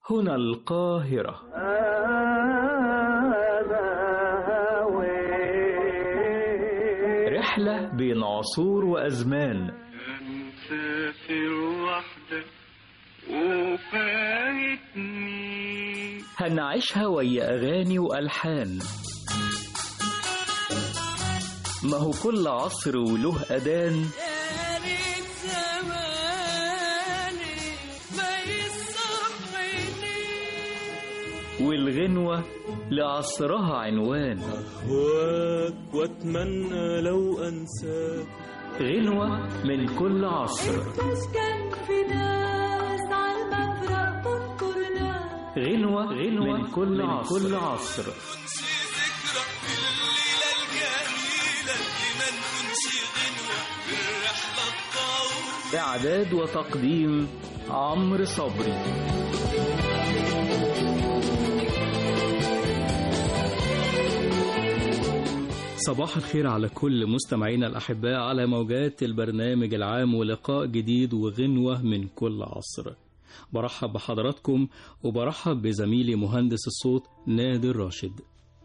هنا القاهرة رحلة بين عصور وأزمان مسافر وحدك وفايتني هنعيشها ويا أغاني وألحان ما هو كل عصر وله أذان يا ريت زماني ما يصحيني والغنوة لعصرها عنوان أهواك وأتمنى لو أنساك غنوة من كل عصر تسكن في ناس عالمفرق تنكر ناس غنوة غنوة من كل عصر, كل عصر. إعداد وتقديم عمرو صبري صباح الخير على كل مستمعينا الأحباء على موجات البرنامج العام ولقاء جديد وغنوة من كل عصر برحب بحضراتكم وبرحب بزميلي مهندس الصوت نادر راشد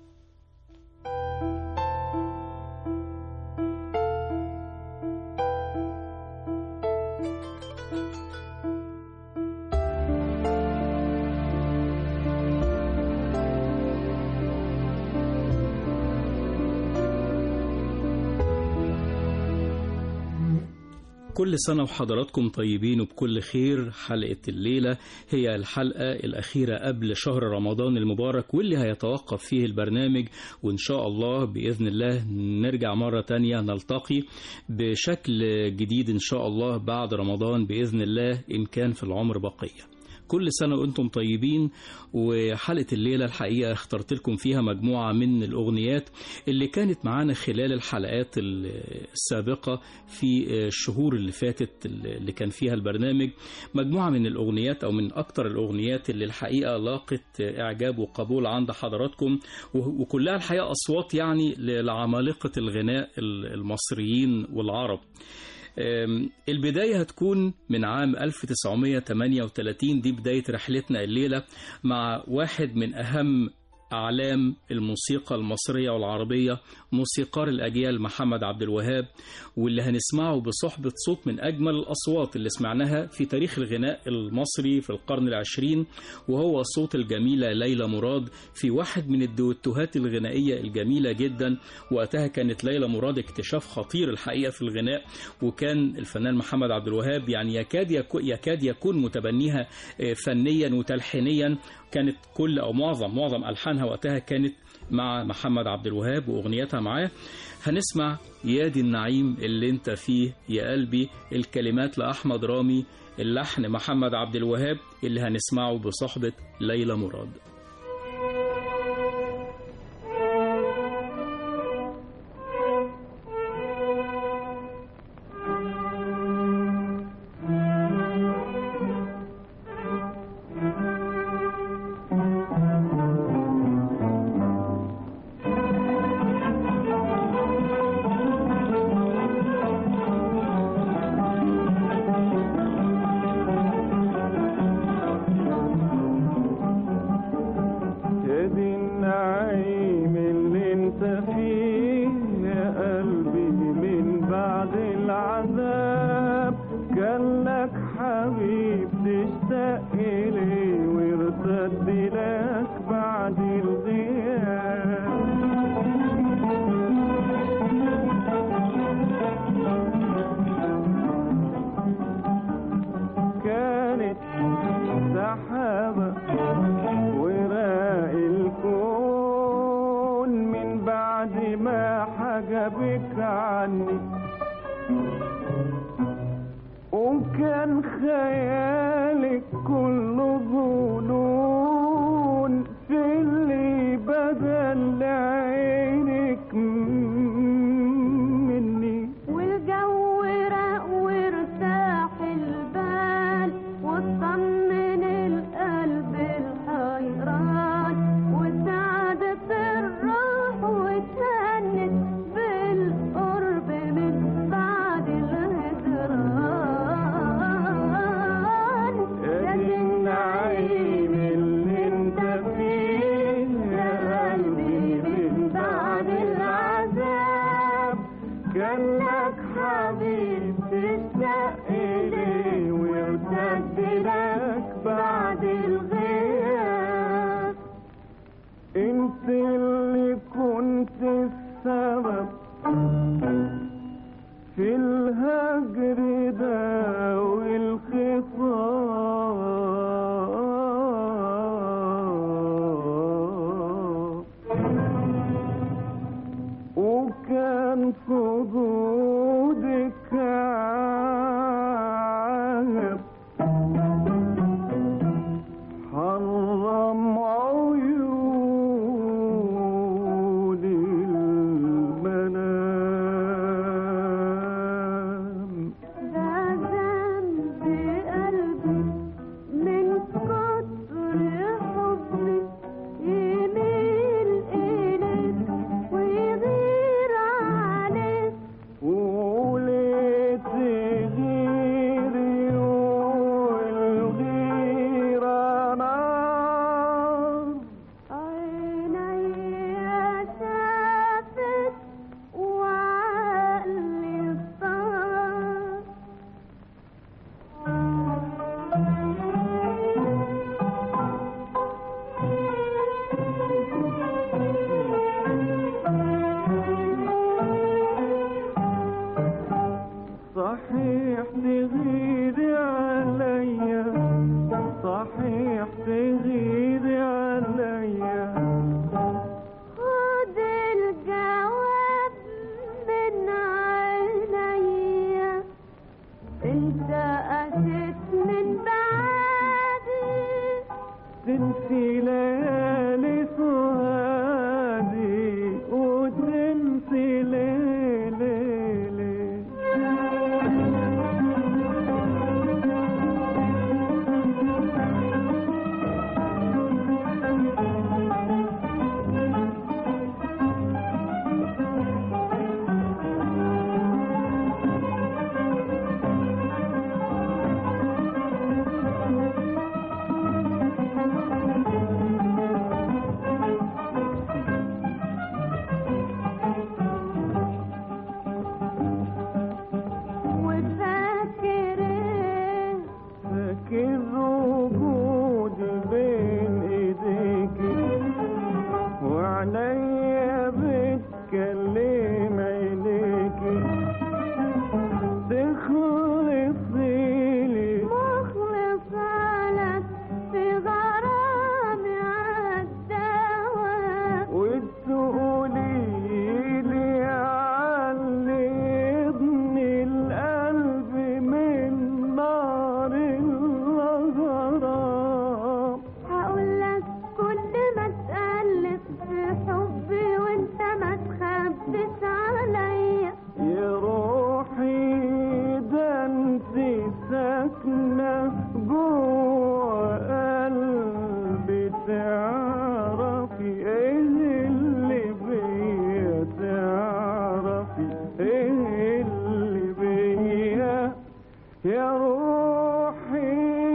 كل سنة وحضراتكم طيبين وبكل خير حلقة الليلة هي الحلقة الأخيرة قبل شهر رمضان المبارك واللي هيتوقف فيه البرنامج وإن شاء الله بإذن الله نرجع مرة تانية نلتقي بشكل جديد إن شاء الله بعد رمضان بإذن الله إن كان في العمر بقية كل سنة وأنتم طيبين وحلقة الليلة الحقيقة اخترت لكم فيها مجموعة من الأغنيات اللي كانت معانا خلال الحلقات السابقة في الشهور اللي فاتت اللي كان فيها البرنامج مجموعة من الأغنيات أو من أكتر الأغنيات اللي الحقيقة لاقت إعجاب وقبول عند حضراتكم وكلها الحقيقة أصوات يعني لعمالقة الغناء المصريين والعرب البداية هتكون من عام 1938 دي بداية رحلتنا الليلة مع واحد من أهم أعلام الموسيقى المصرية والعربية موسيقار الأجيال محمد عبد الوهاب واللي هنسمعه بصحبة صوت من أجمل الأصوات اللي سمعناها في تاريخ الغناء المصري في القرن العشرين وهو صوت الجميلة ليلى مراد في واحد من الدوتوهات الغنائية الجميلة جدا وقتها كانت ليلى مراد اكتشاف خطير الحقيقة في الغناء وكان الفنان محمد عبد الوهاب يعني يكاد يكون, يكاد يكون متبنيها فنيا وتلحينيا كانت كل أو معظم معظم ألحانها وقتها كانت مع محمد عبد الوهاب وأغنيتها معاه هنسمع يا دي النعيم اللي انت فيه يا قلبي الكلمات لأحمد رامي اللحن محمد عبد الوهاب اللي هنسمعه بصحبة ليلى مراد تنسي ليالي سهادي وتنسي ليلي وفاكر ايه فاكر وجودي بين ايديكي وعليا بتكلم عينيكي تخلصي لي مخلصة لك في غرامي عالدواء وتقولي لي علمني القلب من نار الغرام هقولك كل ما تقلب في حبي وانت ما تخبيش عليا يا روحي ده انت ساكنة جوه قلبي تعرفي ايه اللي بيا تعرفي ايه اللي بيا يا روحي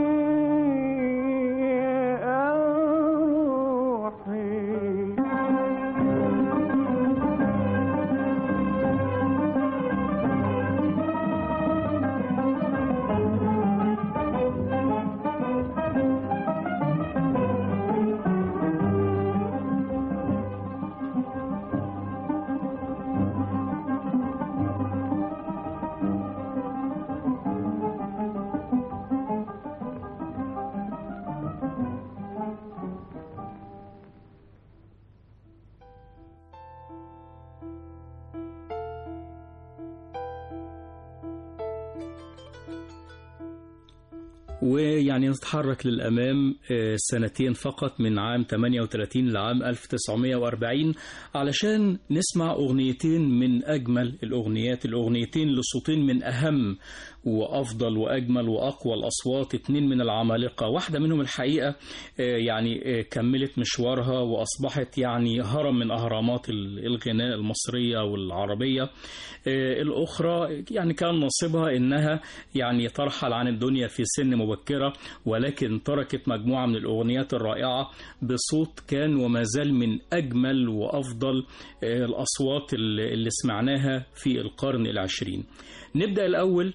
يا روحي ويعني نتحرك للأمام آه، سنتين فقط من عام 38 لعام 1940 علشان نسمع أغنيتين من أجمل الأغنيات الأغنيتين لصوتين من أهم وأفضل وأجمل وأقوى الأصوات اتنين من العمالقة واحدة منهم الحقيقة آه، يعني آه، كملت مشوارها وأصبحت يعني هرم من أهرامات ال- الغناء المصرية والعربية آه، الأخرى يعني كان نصيبها إنها يعني ترحل عن الدنيا في سن مبكرة ولكن تركت مجموعة من الأغنيات الرائعة بصوت كان وما زال من أجمل وأفضل آه، الأصوات اللي اللي سمعناها في القرن العشرين نبدأ الأول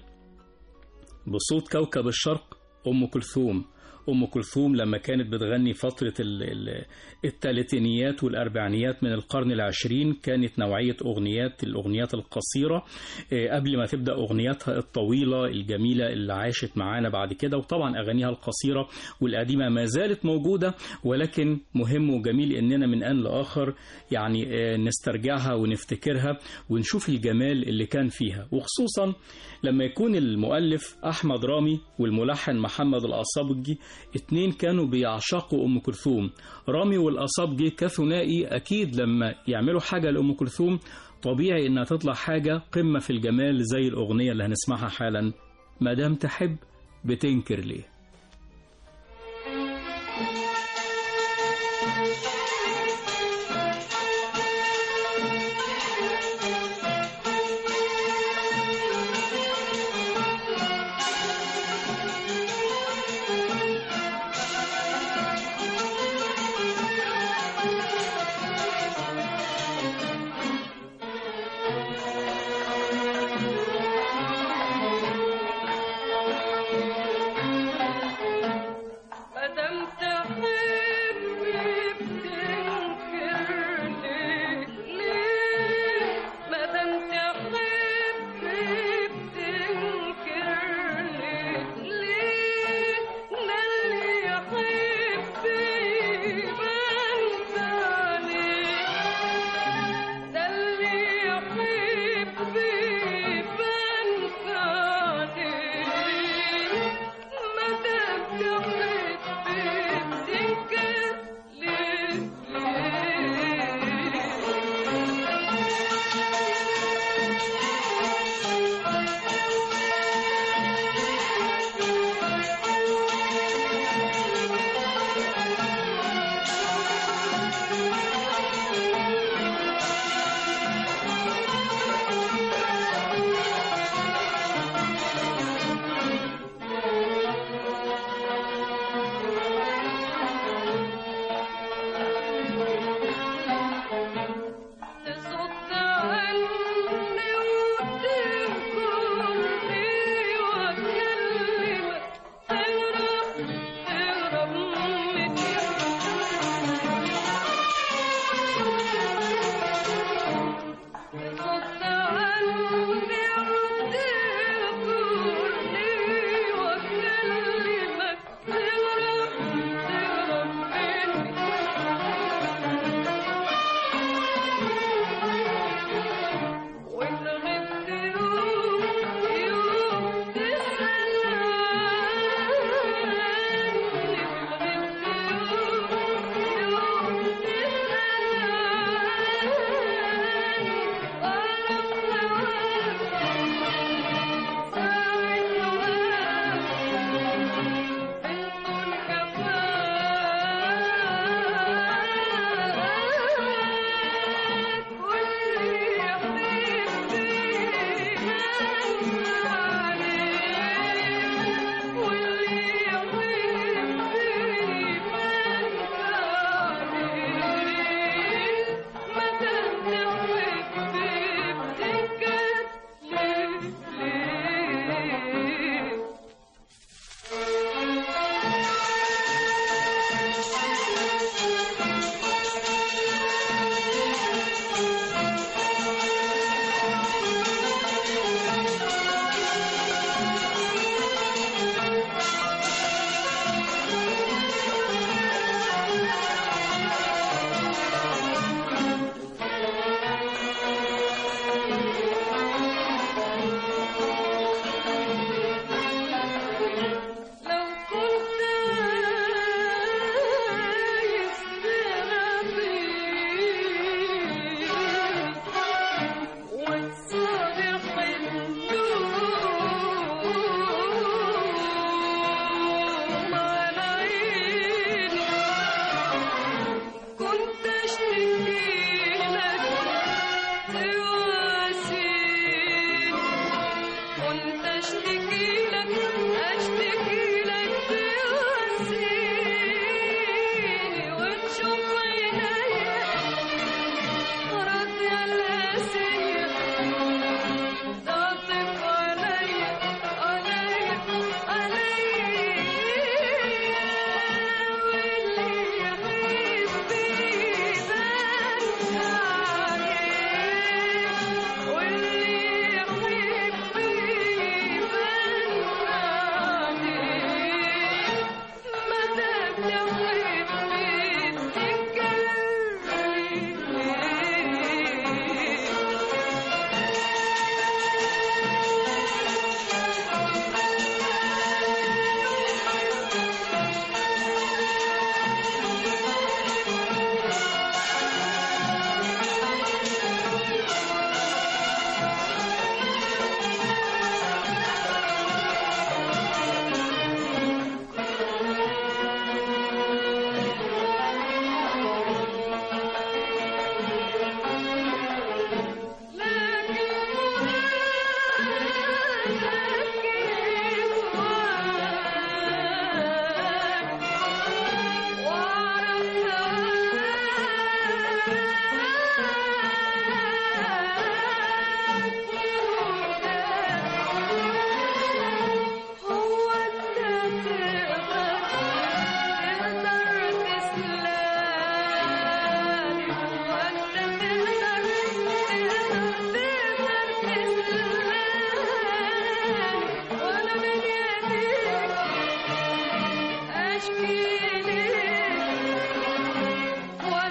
بصوت كوكب الشرق أم كلثوم أم كلثوم لما كانت بتغني فترة ال- ال- الثلاثينيات والأربعينيات من القرن العشرين كانت نوعية أغنيات الأغنيات القصيرة آه، قبل ما تبدأ أغنياتها الطويلة الجميلة اللي عاشت معانا بعد كده وطبعا أغانيها القصيرة والقديمة ما زالت موجودة ولكن مهم وجميل إننا من آن لآخر يعني آه، نسترجعها ونفتكرها ونشوف الجمال اللي كان فيها وخصوصا لما يكون المؤلف أحمد رامي والملحن محمد الأصابجي اتنين كانوا بيعشقوا أم كلثوم رامي والأصابجي كثنائي أكيد لما يعملوا حاجة لأم كلثوم طبيعي إنها تطلع حاجة قمة في الجمال زي الأغنية اللي هنسمعها حالا مادام تحب بتنكر ليه مادام تحبي بتنكر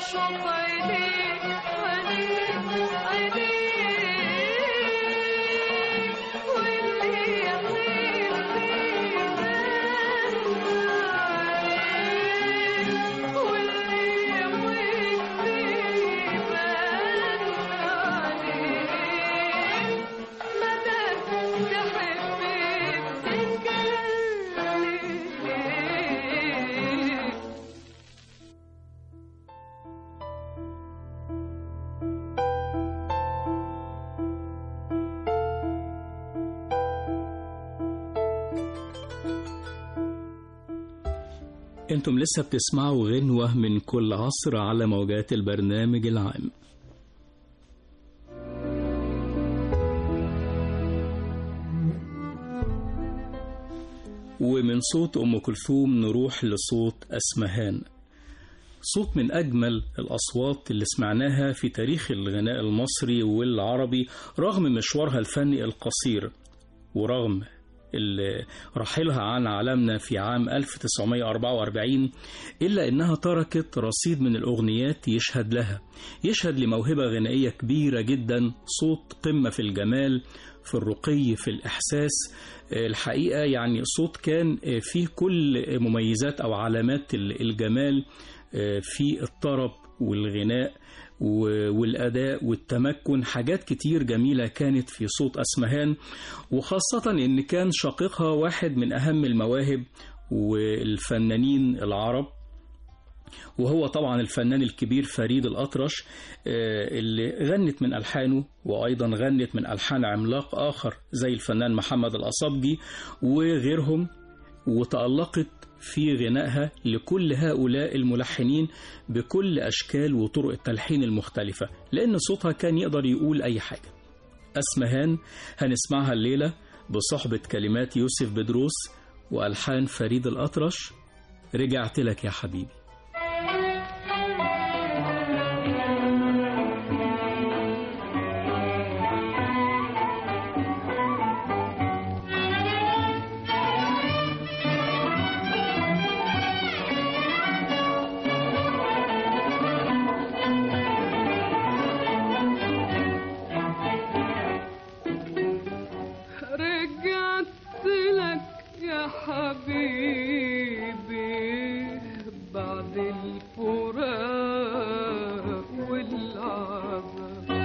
أشوف عينيك عينيك عينيك واللي يطير فيه بان عليك واللي يطير فيه بان عليك مدام تحبي تتكلم انتم لسه بتسمعوا غنوة من كل عصر على موجات البرنامج العام ومن صوت أم كلثوم نروح لصوت أسمهان صوت من أجمل الأصوات اللي سمعناها في تاريخ الغناء المصري والعربي رغم مشوارها الفني القصير ورغم اللي رحلها عن عالمنا في عام 1944 إلا إنها تركت رصيد من الأغنيات يشهد لها يشهد لموهبة غنائية كبيرة جدا صوت قمة في الجمال في الرقي في الإحساس الحقيقة يعني صوت كان فيه كل مميزات أو علامات الجمال في الطرب والغناء والأداء والتمكن حاجات كتير جميلة كانت في صوت أسمهان وخاصة إن كان شقيقها واحد من أهم المواهب والفنانين العرب وهو طبعا الفنان الكبير فريد الأطرش اللي غنت من ألحانه وأيضا غنت من ألحان عملاق آخر زي الفنان محمد الأصبجي وغيرهم وتألقت في غنائها لكل هؤلاء الملحنين بكل أشكال وطرق التلحين المختلفة لأن صوتها كان يقدر يقول أي حاجة أسمهان هنسمعها الليلة بصحبة كلمات يوسف بدروس وألحان فريد الأطرش رجعت لك يا حبيبي رجعت لك يا حبيبي بعد الفراق والعذاب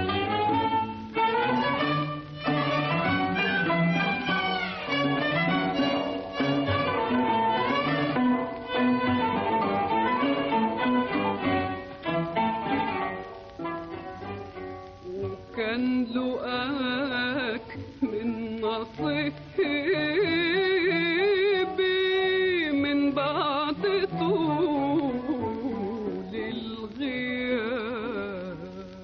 وكان لقاك من نصيبي من بعد طول الغياب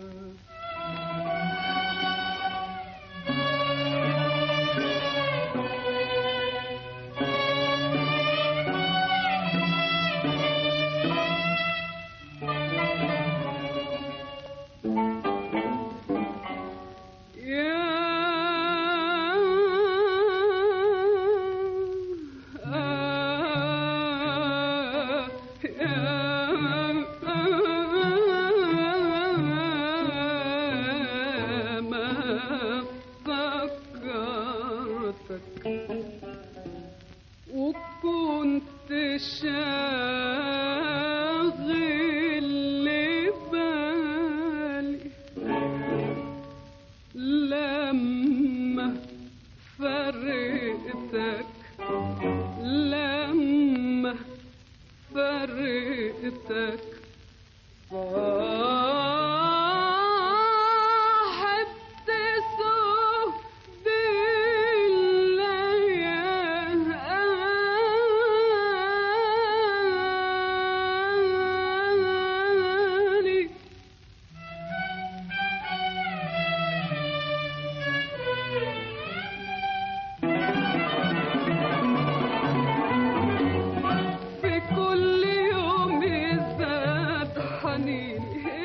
وكنت شاغل بالي لما فرقتك لما فرقتك صاحبت سهد الليالي في كل يوم يزداد حنيني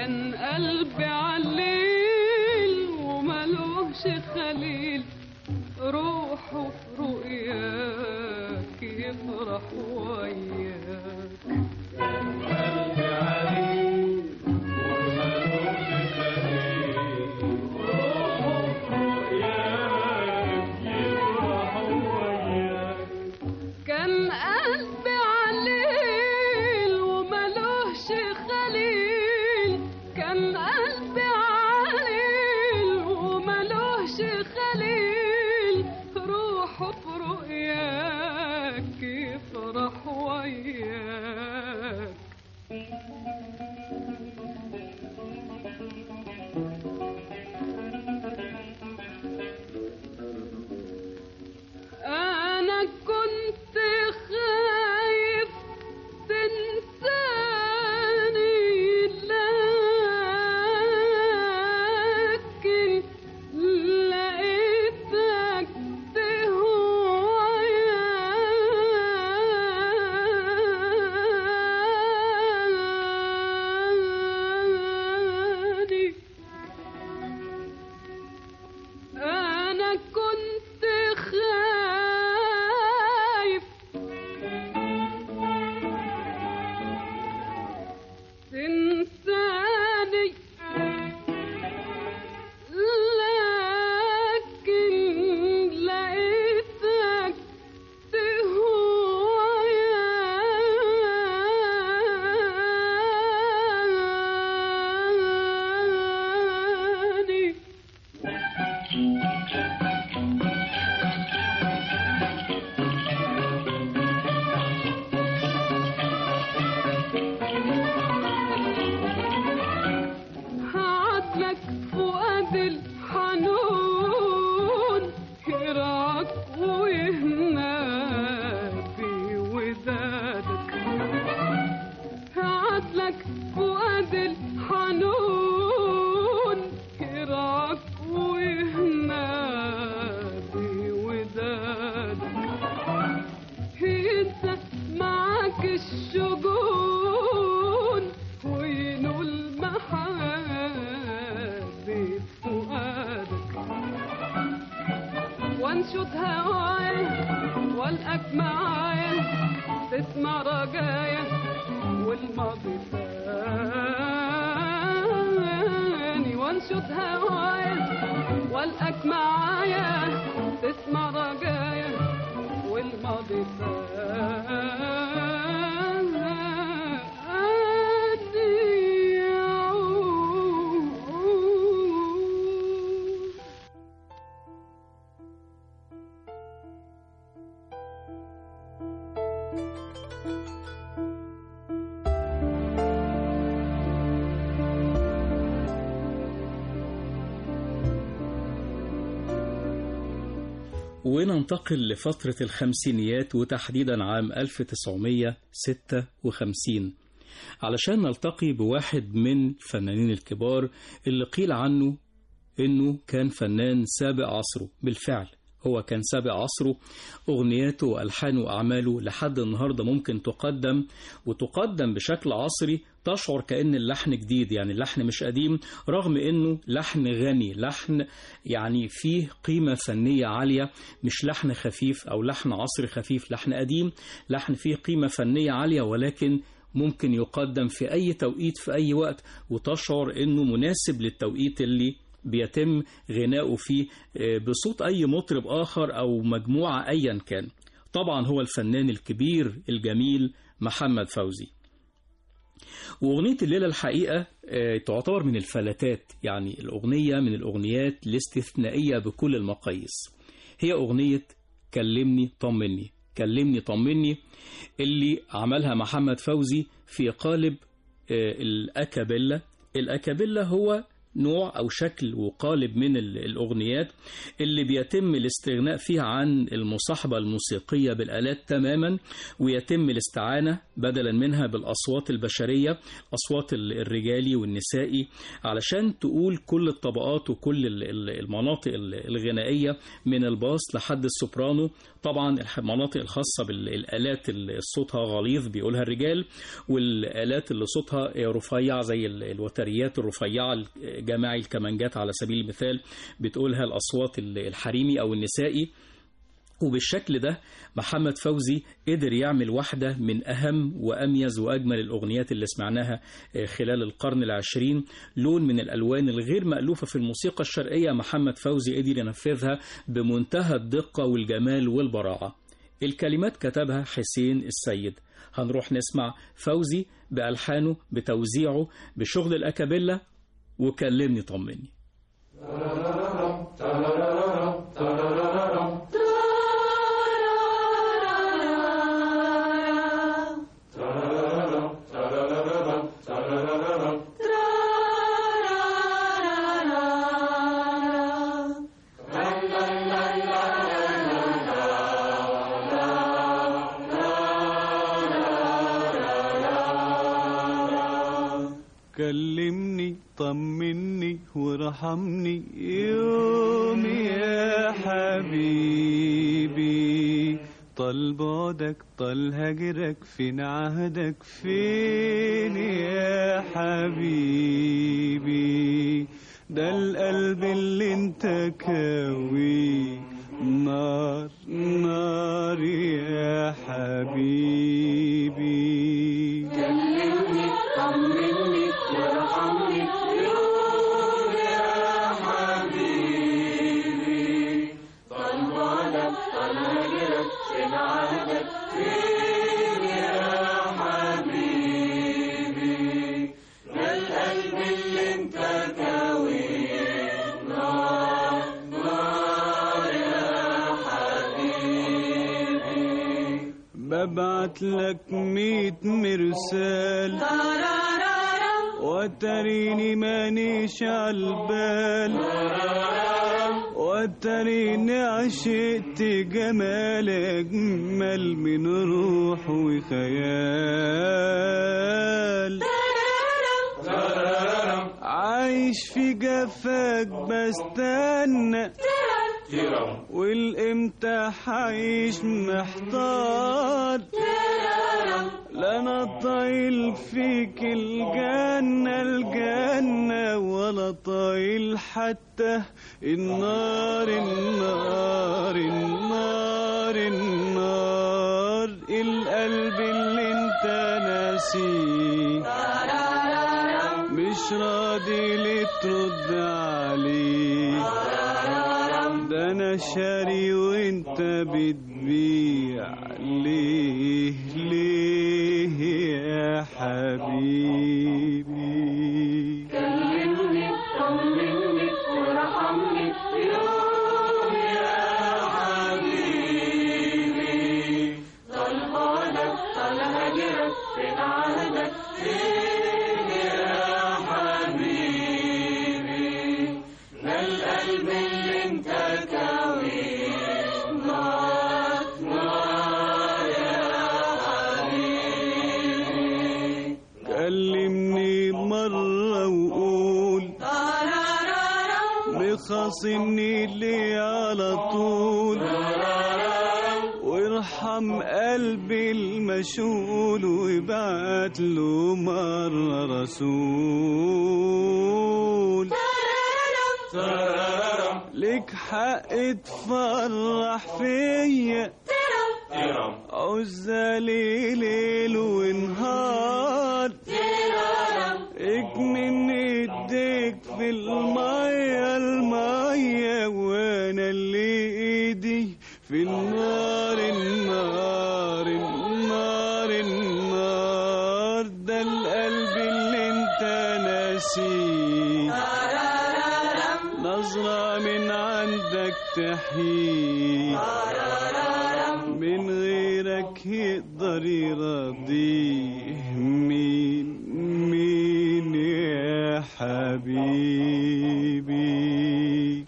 كان قلبي عليل وملوش خليل روحه في رؤياك يفرح وياك كان قلبي عليل وملوش خليل كان قلبي عليل وملوش خليل روحه في رؤياك يفرح وياك أنا كنت خايف تنساني لكن لقيتك تهواني أنا كنت خايف تنساني لكن لقيتك تهواني هعدلك فؤاد الحنون يرعاك ويهنى بودادك هعدلك فؤاد الحنون يرعاك ويهنى بودادك انت معاك الشجون وينول محابة فؤادك وانشد هوايا والقاك معايا تسمع رجايا والماضي ثاني وانشد هوايا والقاك معايا تسمع رجايا والماضي ثاني يعود وننتقل لفترة الخمسينيات وتحديدا عام 1956 علشان نلتقي بواحد من الفنانين الكبار اللي قيل عنه انه كان فنان سابق عصره بالفعل هو كان سابق عصره أغنياته وألحانه وأعماله لحد النهاردة ممكن تقدم وتقدم بشكل عصري تشعر كأن اللحن جديد يعني اللحن مش قديم رغم أنه لحن غني لحن يعني فيه قيمة فنية عالية مش لحن خفيف أو لحن عصري خفيف لحن قديم لحن فيه قيمة فنية عالية ولكن ممكن يقدم في أي توقيت في أي وقت وتشعر أنه مناسب للتوقيت اللي بيتم غناؤه فيه بصوت أي مطرب آخر أو مجموعة أيا كان طبعا هو الفنان الكبير الجميل محمد فوزي وأغنية الليلة الحقيقة تعتبر من الفلتات يعني الأغنية من الأغنيات الاستثنائية بكل المقاييس هي أغنية كلمني طمني كلمني طمني اللي عملها محمد فوزي في قالب الأكابيلا الأكابيلا هو نوع أو شكل وقالب من الأغنيات اللي بيتم الاستغناء فيها عن المصاحبة الموسيقية بالآلات تماما ويتم الاستعانة بدلا منها بالأصوات البشرية أصوات الرجالي والنسائي علشان تقول كل الطبقات وكل المناطق الغنائية من الباص لحد السوبرانو طبعا المناطق الخاصة بالآلات اللي صوتها غليظ بيقولها الرجال والآلات اللي صوتها رفيع زي ال- الوتريات الرفيعة جماعي الكمانجات على سبيل المثال بتقولها الأصوات ال- الحريمي أو النسائي وبالشكل ده محمد فوزي قدر يعمل واحدة من أهم وأميز وأجمل الأغنيات اللي سمعناها آه، خلال القرن العشرين لون من الألوان الغير مألوفة في الموسيقى الشرقية محمد فوزي قدر ينفذها بمنتهى الدقة والجمال والبراعة الكلمات كتبها حسين السيد هنروح نسمع فوزي بألحانه بتوزيعه بشغل الأكابيلا وكلمني طمني كلمني طمني وارحمني يوم يا حبيبي طال بعدك طال هجرك فين عهدك فين يا حبيبي ده القلب اللي انت كاوي نار نار يا حبيبي ببعت لك ميت مرسال وتريني مانيش عالبال وتريني عشقت جمال أجمل من روح وخيال عايش في جفاك بستنى والامتى حعيش محتار لا انا طايل فيك الجنة الجنة ولا طايل حتى النار النار النار النار القلب اللي انت ناسيه مش راضي ليه ترد عليه ده انا شاري وانت بتبيع ليه ليه يا حبيبي كلمني مرة وقول بخاصمني ليه على طول وارحم قلبي المشغول وابعت له مرة رسول لك حق تفرح فيا عزالي ليل ونهار اكمن ايديك في المية المية وانا اللي ايدي في النار النار النار النار ده القلب اللي انت ناسيه نظرة من عندك تحيي من غيرك يقدر يرضيه مين مين يا حبيبي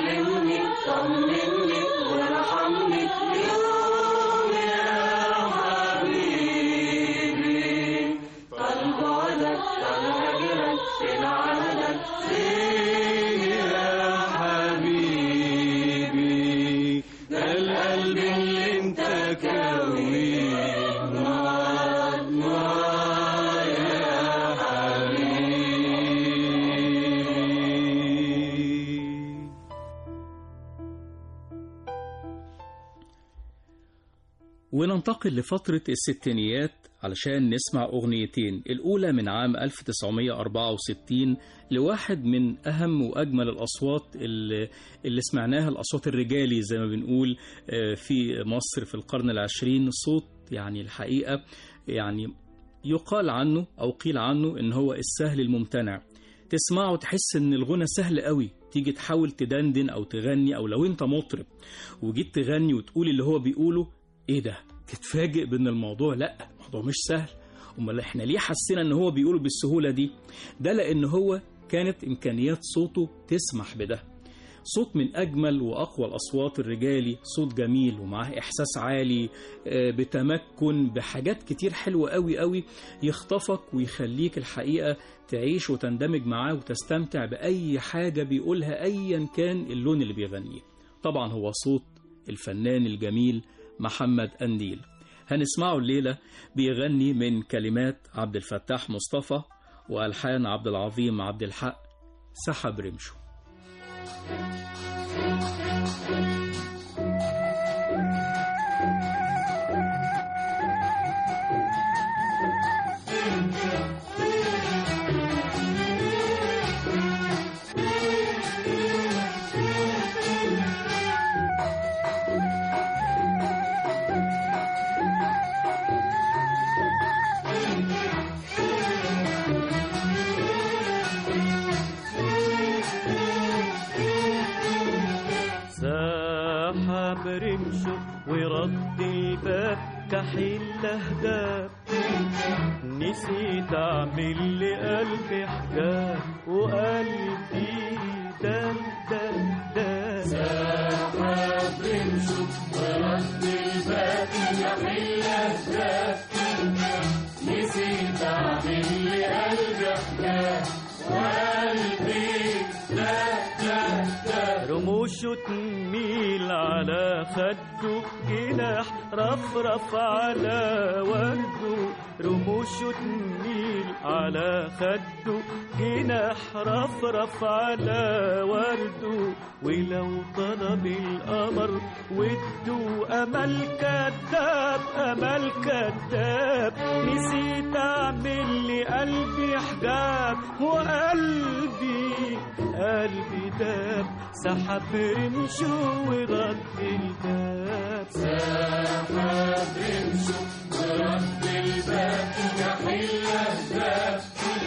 فين يا حبيبي ده القلب اللي وننتقل لفترة الستينيات علشان نسمع أغنيتين الأولى من عام 1964 لواحد من أهم وأجمل الأصوات اللي, اللي سمعناها الأصوات الرجالي زي ما بنقول آه، في مصر في القرن العشرين صوت يعني الحقيقة يعني يقال عنه أو قيل عنه إن هو السهل الممتنع تسمعه تحس إن الغنى سهل قوي تيجي تحاول تدندن أو تغني أو لو أنت مطرب وجيت تغني وتقول اللي هو بيقوله إيه ده تتفاجئ بأن الموضوع لأ الموضوع مش سهل أمال إحنا ليه حسينا إن هو بيقوله بالسهولة دي ده لأن هو كانت إمكانيات صوته تسمح بده صوت من أجمل وأقوى الأصوات الرجالي صوت جميل ومعاه إحساس عالي آه، بتمكن بحاجات كتير حلوة قوي قوي يخطفك ويخليك الحقيقة تعيش وتندمج معاه وتستمتع بأي حاجة بيقولها أيا كان اللون اللي بيغنيه طبعا هو صوت الفنان الجميل محمد أنديل هنسمعه الليلة بيغني من كلمات عبد الفتاح مصطفى وألحان عبد العظيم عبد الحق سحب رمشه سحب رمشه ورد الباب كحيل لهداب نسيت اعمل لقلبي حجاب وقلبي دم دم دم سحب رمشه ورد الباب كحيل لهداب نسيت اعمل لقلبي حجاب وقلبي دم دم دم رموشه تميل على خده جناح رفرف على ورده رموشه تميل على خده جناح رفرف على ورده ولو طلب القمر وده امل كذاب امل كذاب نسيت اعمل لقلبي حجاب وقلبي قلبي داب سحب رمشه ورد الباب سحب رمشه ورد الباب كحيل الباب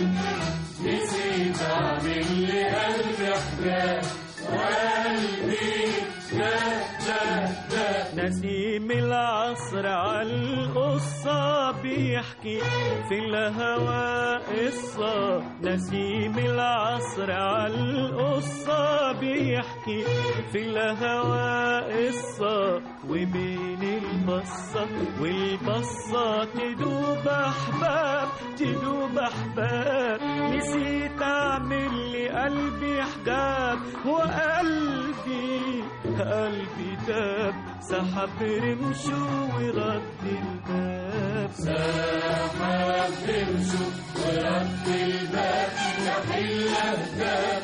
نسيت اعمل لقلبي حجاب وقلبي داب داب داب نسيم العصر عالقصة بيحكي في الهوى قصة نسيم العصر عالقصة بيحكي في الهوى قصة وبين البصة والبصة تدوب أحباب تدوب أحباب نسيت أعمل لقلبي حجاب وقلبي قلبي داب سحب رمشه ورد الباب سحب رمشه ورد الباب كحيل الباب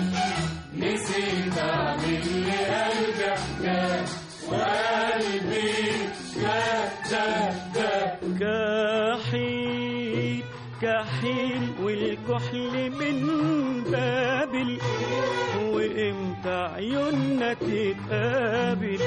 نسيت اعمل لقلبي حجاب وقلبي داب داب داب كحيل كحيل والكحل من بابل وامتى عيوننا تتقابل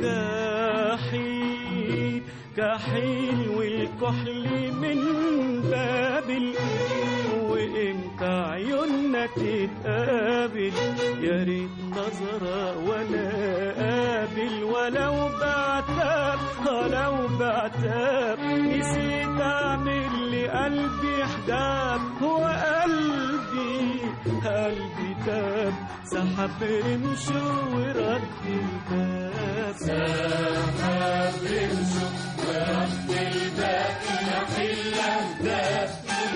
كحيل كحيل والكحل من بابل وامتى عيوننا تتقابل يا ريت نظرة وانا قابل ولو بعتاب ولو بعتاب نسيت اعمل لقلبي حجاب هو قلبي قلبي تاب سحب رمشه ورد الباب سحب رمشه ورد الباب يحل الباب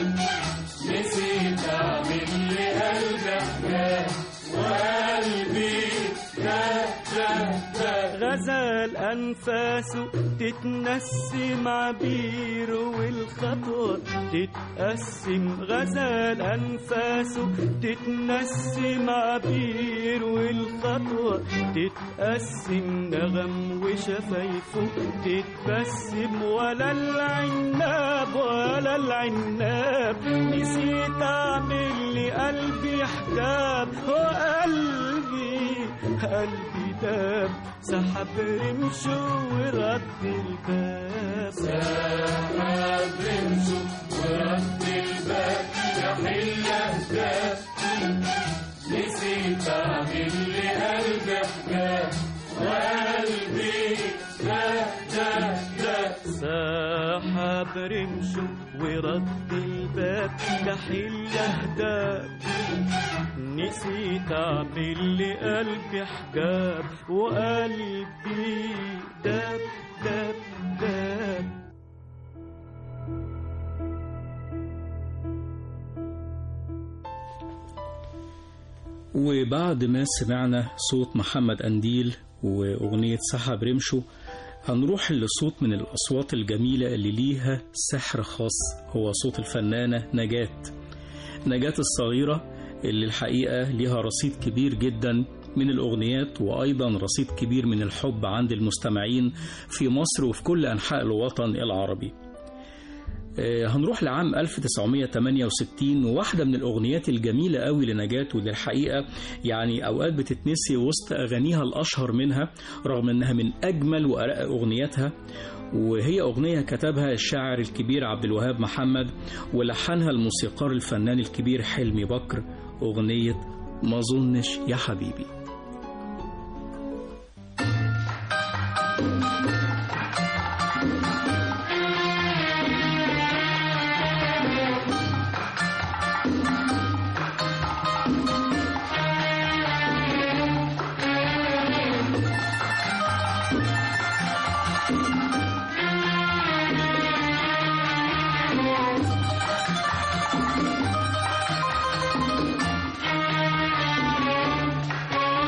نسيت اعمل لقلبي حجاب وقلبي داب داب داب غزال غزال أنفاسه تتنسم عبير والخطوة تتقسم غزال أنفاسه تتنسم عبير والخطوة تتقسم نغم وشفايفه تتبسم ولا العناب ولا العناب نسيت أعمل لي قلبي حجاب وقلبي قلبي داب سحب رمشه ورد الباب سحب رمشه ورد الباب يا حلة ده نسيت أعمل لقلبي حجاب وقلبي ده ده ده سحب رمشه ورد الباب كحل اهداب نسيت اعمل لقلبي حجاب وقلبي داب داب داب وبعد ما سمعنا صوت محمد أنديل وأغنية سحب رمشه هنروح لصوت من الأصوات الجميلة اللي ليها سحر خاص هو صوت الفنانة نجاة نجاة الصغيرة اللي الحقيقة ليها رصيد كبير جدا من الأغنيات وأيضا رصيد كبير من الحب عند المستمعين في مصر وفي كل أنحاء الوطن العربي آه، هنروح لعام 1968 وواحدة من الأغنيات الجميلة قوي لنجاة واللي الحقيقة يعني أوقات بتتنسي وسط أغانيها الأشهر منها رغم أنها من أجمل وأرق أغنياتها وهي أغنية كتبها الشاعر الكبير عبد الوهاب محمد ولحنها الموسيقار الفنان الكبير حلمي بكر أغنية ما ظنش يا حبيبي سحب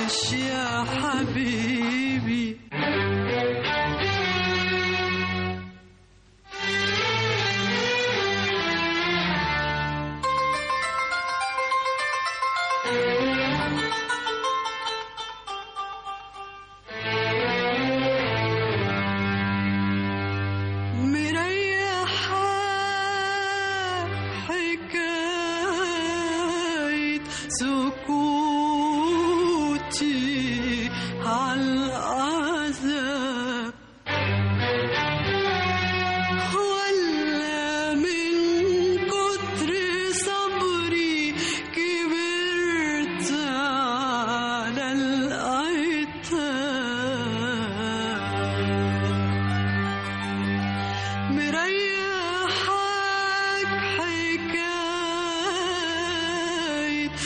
عيش يا حبيبي مريحة حكاية سكوتي عالعذاب ولا من كتر صبري كبرت على العتاب مريحك حكاية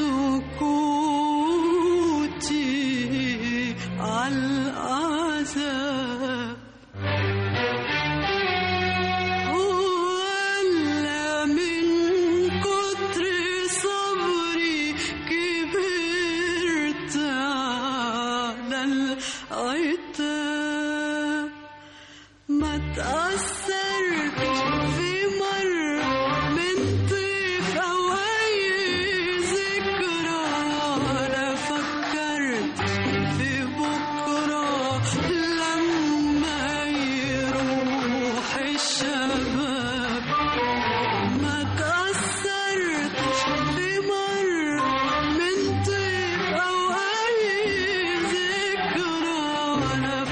سكوتي عالعذاب ولا من كتر صبري كبرت على العتاب ما تأثرتش في مرة من طيف أو أي ذكرى ولا فكرت في بكرة لما يروح الشباب ما تأثرتش في مرة من طيف أو أي ذكرى ولا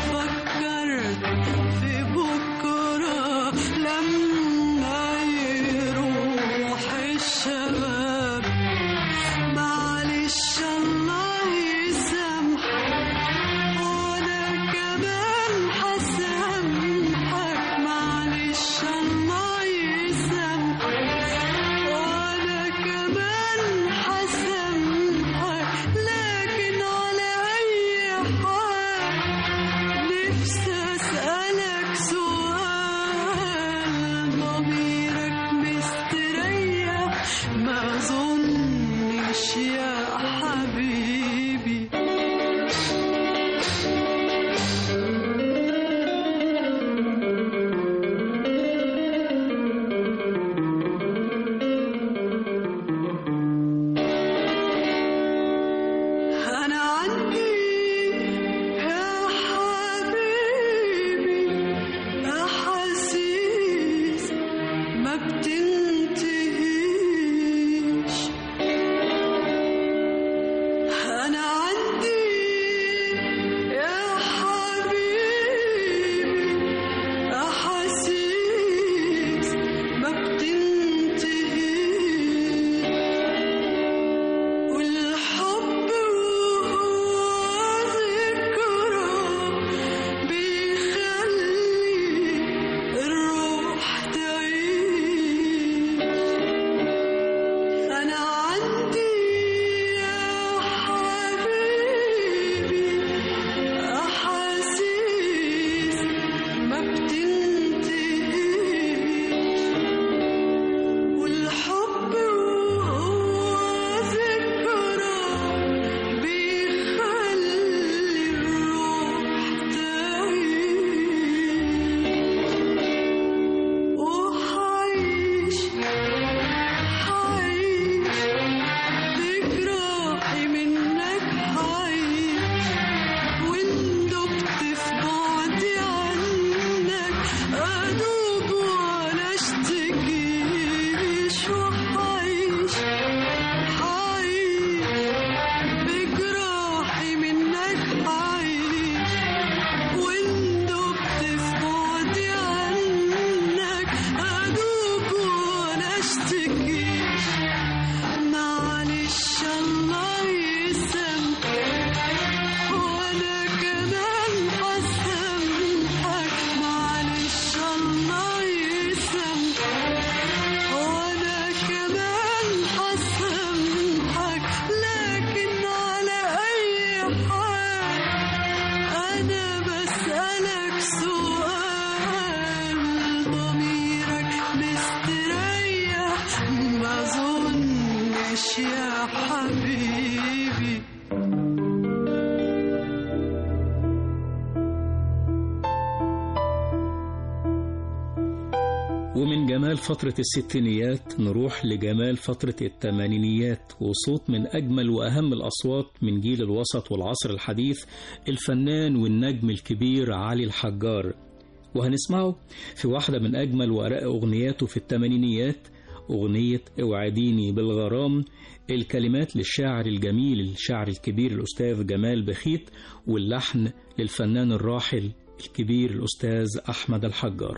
جمال فترة الستينيات نروح لجمال فترة الثمانينيات وصوت من أجمل وأهم الأصوات من جيل الوسط والعصر الحديث الفنان والنجم الكبير علي الحجار وهنسمعه في واحدة من أجمل وأرق أغنياته في الثمانينيات أغنية اوعديني بالغرام الكلمات للشاعر الجميل الشاعر الكبير الأستاذ جمال بخيت واللحن للفنان الراحل الكبير الأستاذ أحمد الحجار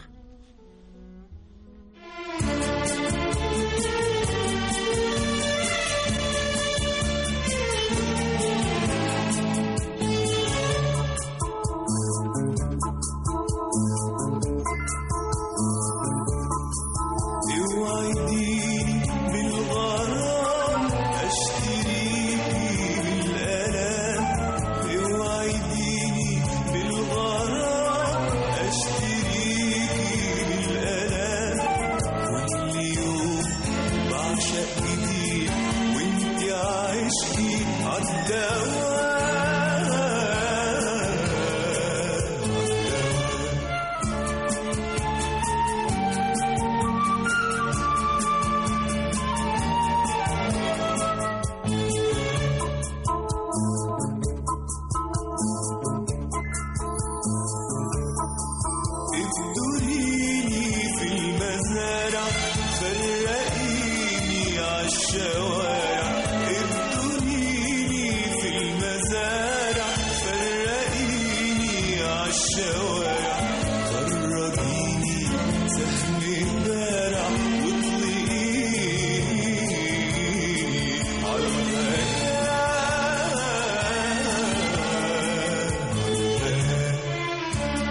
اوعديني بالغرام اشتريكي بالالام اوعديني بالغرام اشتريكي بالالام كل يوم بعشق جديد وانت عشقي عالدوام ابتليني في المزارع فرقيني عالشوارع ابتليني في المزارع فرقيني عالشوارع خرجيني سهم بارع واطلقيني عالغياب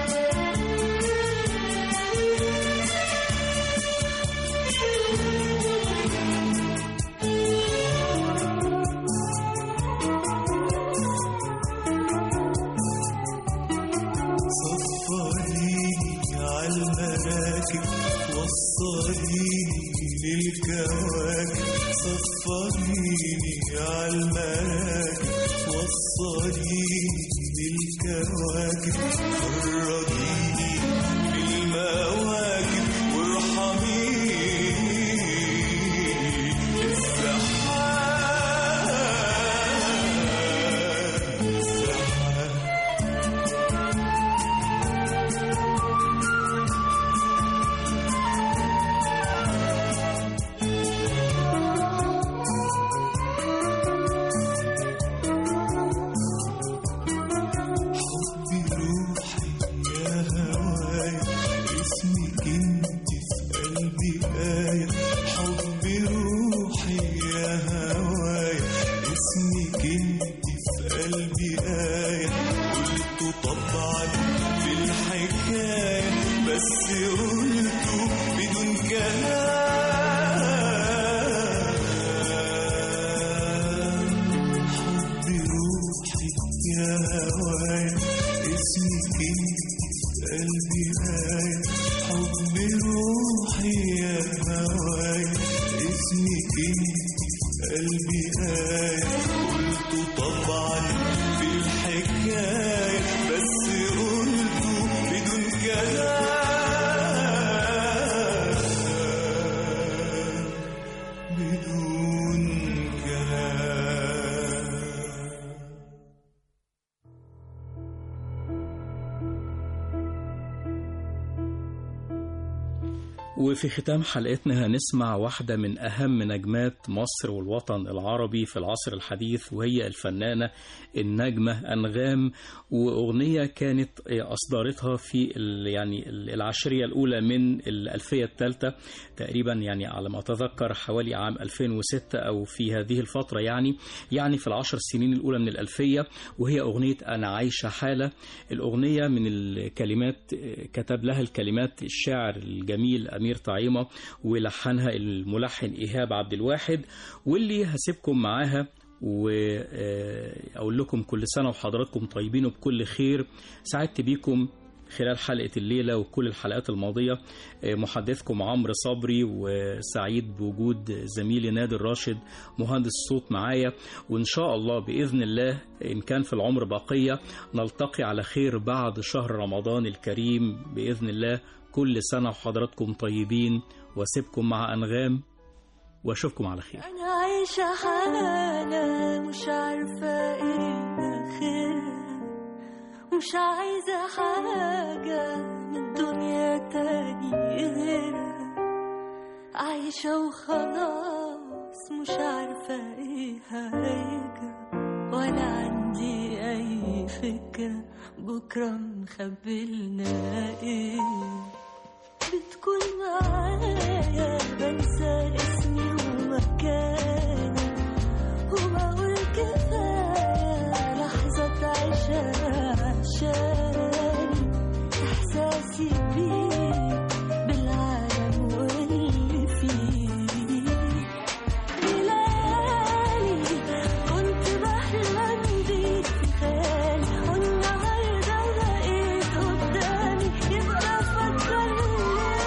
صفريني عالمراكب وصليني للكواكب صفريني عالمراكب وصليني للكواكب خرجيني بالمواكب وارحميني الزحام الزحام حبي روحي يا هوايا اسمك انت في قلبي آية حبي روحي يا هوايا اسمك انت في قلبي آية قلت طبعا في الحكاية بس قلته بدون كلام حبي روحي يا هوايا اسمك انت في قلبي آية حبي روحي يا هوايا اسمك انت في قلبي آية قلت طبعا في الحكاية بس قلته بدون كلام بدون كلام وفي ختام حلقتنا هنسمع واحدة من أهم نجمات مصر والوطن العربي في العصر الحديث وهي الفنانة النجمة أنغام وأغنية كانت أصدرتها في ال- يعني العشرية الأولى من الألفية الثالثة تقريبا يعني على ما أتذكر حوالي عام 2006 أو في هذه الفترة يعني يعني في العشر سنين الأولى من الألفية وهي أغنية أنا عايشة حالة الأغنية من الكلمات كتب لها الكلمات الشاعر الجميل أمير طعيمة ولحنها الملحن إيهاب عبد الواحد واللي هسيبكم معاها وأقول لكم كل سنة وحضراتكم طيبين وبكل خير سعدت بيكم خلال حلقة الليلة وكل الحلقات الماضية محدثكم عمرو صبري وسعيد بوجود زميلي نادر راشد مهندس الصوت معايا وإن شاء الله بإذن الله إن كان في العمر بقية نلتقي على خير بعد شهر رمضان الكريم بإذن الله كل سنة وحضراتكم طيبين واسيبكم مع أنغام واشوفكم على خير أنا عايشة حالة مش عارفة إيه آخرها مش عايزة حاجة من الدنيا تاني غيرها عايشة وخلاص مش عارفة إيه هيجرى ولا عندي أي فكرة بكرة مخبلنا إيه بتكون معايا بنسى اسمي ومكاني وبقول كفاية لحظة عيشها عشاني إحساسي بيك بالعالم واللي فيه بليالي كنت بحلم بيك في خيالي والنهارده بقيت قدامي يبقى فكرني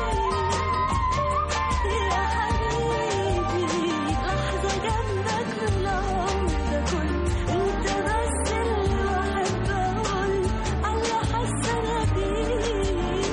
يا حبيبي لحظة جنبك في العمر ده كله انت بس اللي بحب اقول على حاسة انا بيك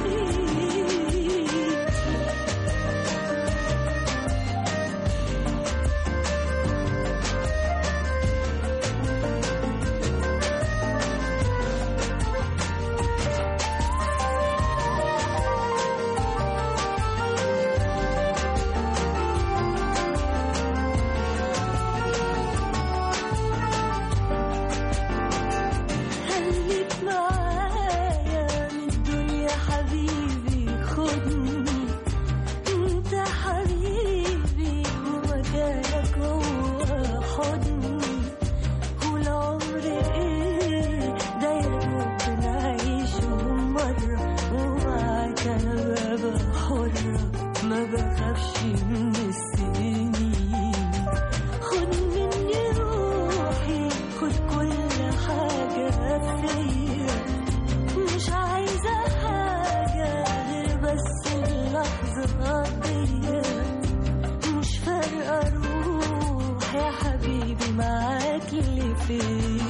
خليك معايا من الدنيا حبيبي خدني انت حبيبي ومكانك هو حضني والعمر ايه ده يا دوب نعيشه مرة ومعاك انا ببقى حرة ما بخافش من السنين خد مني روحي خد كل حاجة فيا مش عايزة حاجة غير بس اللحظة دي مش فارقة روح يا حبيبي معاك اللي فيا